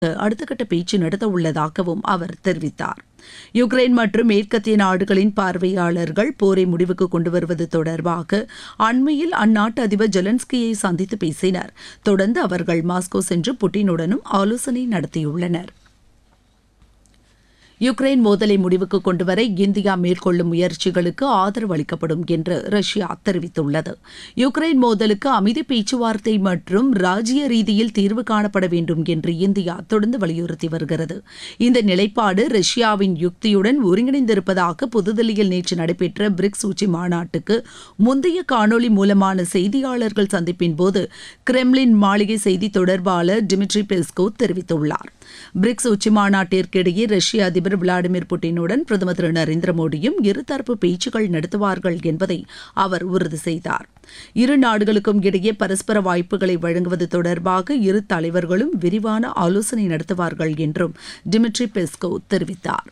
அடுத்த கட்ட பேச்சு நடத்த உள்ளதாகவும் அவர் தெரிவித்தார் யுக்ரைன் மற்றும் மேற்கத்திய நாடுகளின் பார்வையாளர்கள் போரை முடிவுக்கு கொண்டு வருவது தொடர்பாக அண்மையில் அந்நாட்டு அதிபர் ஜெலன்ஸ்கியை சந்தித்து பேசினர் தொடர்ந்து அவர்கள் மாஸ்கோ சென்று புட்டினுடனும் ஆலோசனை நடத்தியுள்ளனர் யுக்ரைன் மோதலை முடிவுக்கு கொண்டுவர இந்தியா மேற்கொள்ளும் முயற்சிகளுக்கு ஆதரவு அளிக்கப்படும் என்று ரஷ்யா தெரிவித்துள்ளது யுக்ரைன் மோதலுக்கு அமைதி பேச்சுவார்த்தை மற்றும் ராஜ்ய ரீதியில் தீர்வு காணப்பட வேண்டும் என்று இந்தியா தொடர்ந்து வலியுறுத்தி வருகிறது இந்த நிலைப்பாடு ரஷ்யாவின் யுக்தியுடன் ஒருங்கிணைந்திருப்பதாக புதுதில்லியில் நேற்று நடைபெற்ற பிரிக்ஸ் உச்சி மாநாட்டுக்கு முந்தைய காணொலி மூலமான செய்தியாளர்கள் சந்திப்பின் போது கிரெம்லின் மாளிகை செய்தி தொடர்பாளர் டிமிட்ரி பெஸ்கோ தெரிவித்துள்ளார் பிரிக்ஸ் உச்சி மாநாட்டிற்கிடையே ரஷ்ய அதிபர் விளாடிமிர் புட்டினுடன் பிரதமர் திரு நரேந்திர மோடியும் இருதரப்பு பேச்சுக்கள் நடத்துவார்கள் என்பதை அவர் உறுதி செய்தார் இரு நாடுகளுக்கும் இடையே பரஸ்பர வாய்ப்புகளை வழங்குவது தொடர்பாக இரு தலைவர்களும் விரிவான ஆலோசனை நடத்துவார்கள் என்றும் டிமிட்ரி பெஸ்கோ தெரிவித்தார்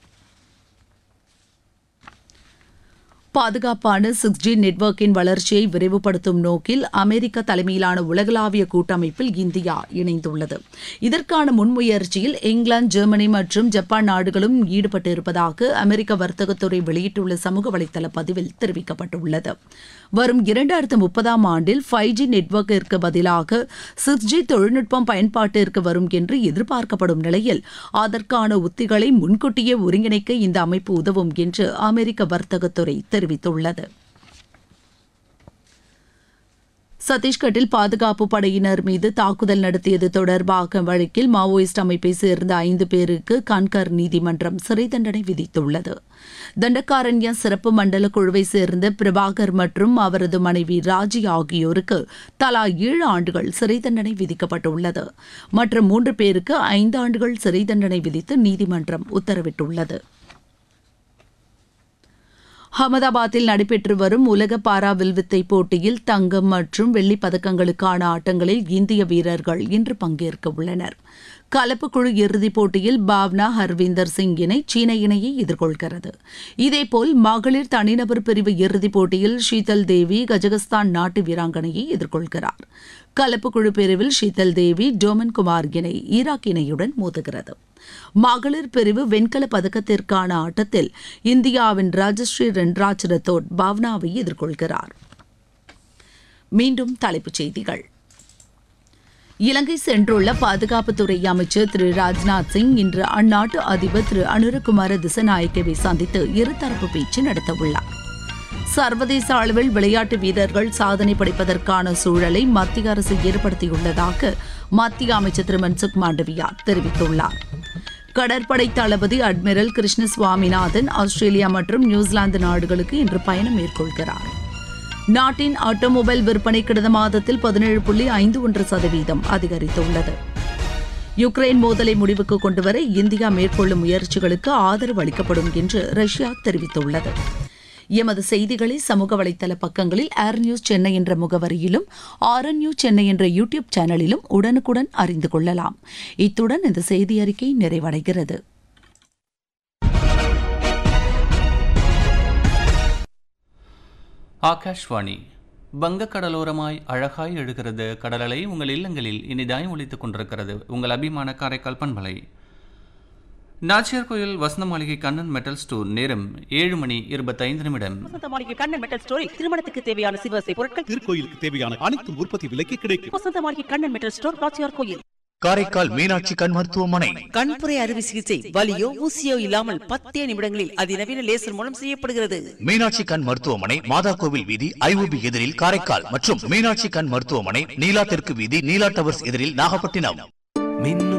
பாதுகாப்பான சிக்ஸ் ஜி நெட்வொர்க்கின் வளர்ச்சியை விரைவுபடுத்தும் நோக்கில் அமெரிக்க தலைமையிலான உலகளாவிய கூட்டமைப்பில் இந்தியா இணைந்துள்ளது இதற்கான முன்முயற்சியில் இங்கிலாந்து ஜெர்மனி மற்றும் ஜப்பான் நாடுகளும் ஈடுபட்டிருப்பதாக அமெரிக்க வர்த்தகத்துறை வெளியிட்டுள்ள சமூக வலைதள பதிவில் தெரிவிக்கப்பட்டுள்ளது வரும் இரண்டாயிரத்து முப்பதாம் ஆண்டில் ஃபைவ் ஜி நெட்வொர்க்கிற்கு பதிலாக சிக்ஸ் ஜி தொழில்நுட்பம் பயன்பாட்டிற்கு வரும் என்று எதிர்பார்க்கப்படும் நிலையில் அதற்கான உத்திகளை முன்கூட்டியே ஒருங்கிணைக்க இந்த அமைப்பு உதவும் என்று அமெரிக்க வர்த்தகத்துறை தெரிவித்துள்ளது சத்தீஸ்கட்டில் பாதுகாப்பு படையினர் மீது தாக்குதல் நடத்தியது தொடர்பாக வழக்கில் மாவோயிஸ்ட் அமைப்பை சேர்ந்த ஐந்து பேருக்கு கன்கர் நீதிமன்றம் சிறை தண்டனை விதித்துள்ளது தண்டக்காரண்யா சிறப்பு மண்டல குழுவை சேர்ந்த பிரபாகர் மற்றும் அவரது மனைவி ராஜி ஆகியோருக்கு தலா ஏழு ஆண்டுகள் சிறை தண்டனை விதிக்கப்பட்டுள்ளது மற்றும் மூன்று பேருக்கு ஐந்து ஆண்டுகள் சிறை தண்டனை விதித்து நீதிமன்றம் உத்தரவிட்டுள்ளது அகமதாபாத்தில் நடைபெற்று வரும் உலக பாரா வில்வித்தை போட்டியில் தங்கம் மற்றும் வெள்ளிப் பதக்கங்களுக்கான ஆட்டங்களில் இந்திய வீரர்கள் இன்று பங்கேற்க உள்ளனர் கலப்பு குழு இறுதிப் போட்டியில் பாவ்னா ஹர்வீந்தர் சிங் இணை சீன இணையை எதிர்கொள்கிறது இதேபோல் மகளிர் தனிநபர் பிரிவு இறுதிப் போட்டியில் ஷீதல் தேவி கஜகஸ்தான் நாட்டு வீராங்கனையை எதிர்கொள்கிறார் கலப்பு குழு பிரிவில் ஷீதல் தேவி டோமன் குமார் இணை ஈராக் இணையுடன் மோதுகிறது மகளிர் பிரிவு வெண்கல பதக்கத்திற்கான ஆட்டத்தில் இந்தியாவின் ராஜஸ்ரீ ரென்ராஜ் ரத்தோட் பாவ்னாவை எதிர்கொள்கிறார் மீண்டும் தலைப்புச் செய்திகள் இலங்கை சென்றுள்ள பாதுகாப்புத்துறை அமைச்சர் திரு ராஜ்நாத் சிங் இன்று அந்நாட்டு அதிபர் திரு அனுரகுமார திசநாயக்கவை சந்தித்து இருதரப்பு பேச்சு நடத்தவுள்ளார் சர்வதேச அளவில் விளையாட்டு வீரர்கள் சாதனை படைப்பதற்கான சூழலை மத்திய அரசு ஏற்படுத்தியுள்ளதாக மத்திய அமைச்சர் திரு மன்சுக் மாண்டவியா தெரிவித்துள்ளார் கடற்படை தளபதி அட்மிரல் கிருஷ்ண சுவாமிநாதன் ஆஸ்திரேலியா மற்றும் நியூசிலாந்து நாடுகளுக்கு இன்று பயணம் மேற்கொள்கிறார் நாட்டின் ஆட்டோமொபைல் விற்பனை கடந்த மாதத்தில் பதினேழு புள்ளி ஐந்து ஒன்று சதவீதம் அதிகரித்துள்ளது யுக்ரைன் மோதலை முடிவுக்கு கொண்டுவர இந்தியா மேற்கொள்ளும் முயற்சிகளுக்கு ஆதரவு அளிக்கப்படும் என்று ரஷ்யா தெரிவித்துள்ளது எமது செய்திகளை சமூக வலைதள பக்கங்களில் ஏர் நியூஸ் சென்னை என்ற முகவரியிலும் ஆர்என் நியூஸ் சென்னை என்ற யூடியூப் சேனலிலும் உடனுக்குடன் அறிந்து கொள்ளலாம் இத்துடன் இந்த செய்தி அறிக்கை நிறைவடைகிறது ஆகாஷ்வாணி வங்கக்கடலோரமாய் அழகாய் எழுகிறது கடலலை உங்கள் இல்லங்களில் இனிதாய் ஒலித்துக் கொண்டிருக்கிறது உங்கள் அபிமான காரைக்கால் பண்பலை நாச்சியார் கோயில் வசந்த மாளிகை கண்ணன் மெட்டல் ஸ்டோர் நேரம் ஏழு மணி இருபத்தைந்து நிமிடம் வசந்த மாளிகை கண்ணன் மெட்டல் ஸ்டோரில் திருமணத்துக்கு தேவையான சிவசை பொருட்கள் திருக்கோயிலுக்கு தேவையான அனைத்தும் உற்பத்தி விலைக்கு கிடைக்கும் வசந்த மாளிகை கண்ணன் மெட்டல் ஸ்டோர் நாச்சியார் கோயில் காரைக்கால் மீனாட்சி கண் மருத்துவமனை கண்புரை அறுவை சிகிச்சை வலியோ ஊசியோ இல்லாமல் பத்தே நிமிடங்களில் அதிநவீன லேசர் மூலம் செய்யப்படுகிறது மீனாட்சி கண் மருத்துவமனை மாதா கோவில் வீதி ஐஓபி எதிரில் காரைக்கால் மற்றும் மீனாட்சி கண் மருத்துவமனை நீலா தெற்கு வீதி நீலா டவர்ஸ் எதிரில் நாகப்பட்டினம் மின்னும்